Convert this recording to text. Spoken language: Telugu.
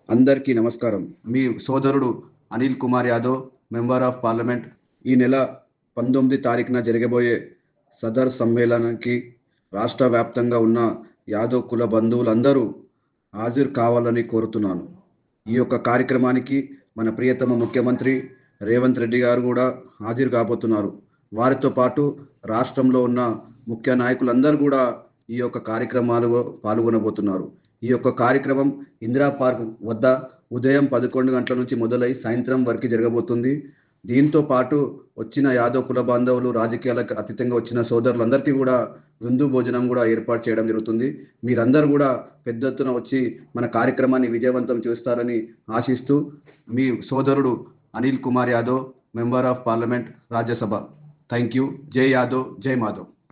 అందరికీ నమస్కారం మీ సోదరుడు Anil Kumar Yadav member of parliament ఈ నెల పంతొమ్మిది తారీఖున జరగబోయే సదర్ సమ్మేళనానికి రాష్ట్ర వ్యాప్తంగా ఉన్న యాదవ్ కుల బంధువులందరూ హాజరు కావాలని కోరుతున్నాను ఈ యొక్క కార్యక్రమానికి మన ప్రియతమ ముఖ్యమంత్రి రేవంత్ రెడ్డి గారు కూడా హాజరు కాబోతున్నారు వారితో పాటు రాష్ట్రంలో ఉన్న ముఖ్య నాయకులందరూ కూడా ఈ యొక్క కార్యక్రమాలు పాల్గొనబోతున్నారు ఈ యొక్క కార్యక్రమం ఇందిరా పార్క్ వద్ద ఉదయం పదకొండు గంటల నుంచి మొదలై సాయంత్రం వరకు జరగబోతుంది దీంతో పాటు వచ్చిన యాదవ్ కుల బాంధవులు రాజకీయాలకు అతీతంగా వచ్చిన సోదరులందరికీ కూడా విందు భోజనం కూడా ఏర్పాటు చేయడం జరుగుతుంది మీరందరూ కూడా పెద్ద ఎత్తున వచ్చి మన కార్యక్రమాన్ని విజయవంతం చేస్తారని ఆశిస్తూ మీ సోదరుడు Anil Kumar Yadav member of parliament Rajya Sabha thank you జై యాదవ్ జై మాధవ్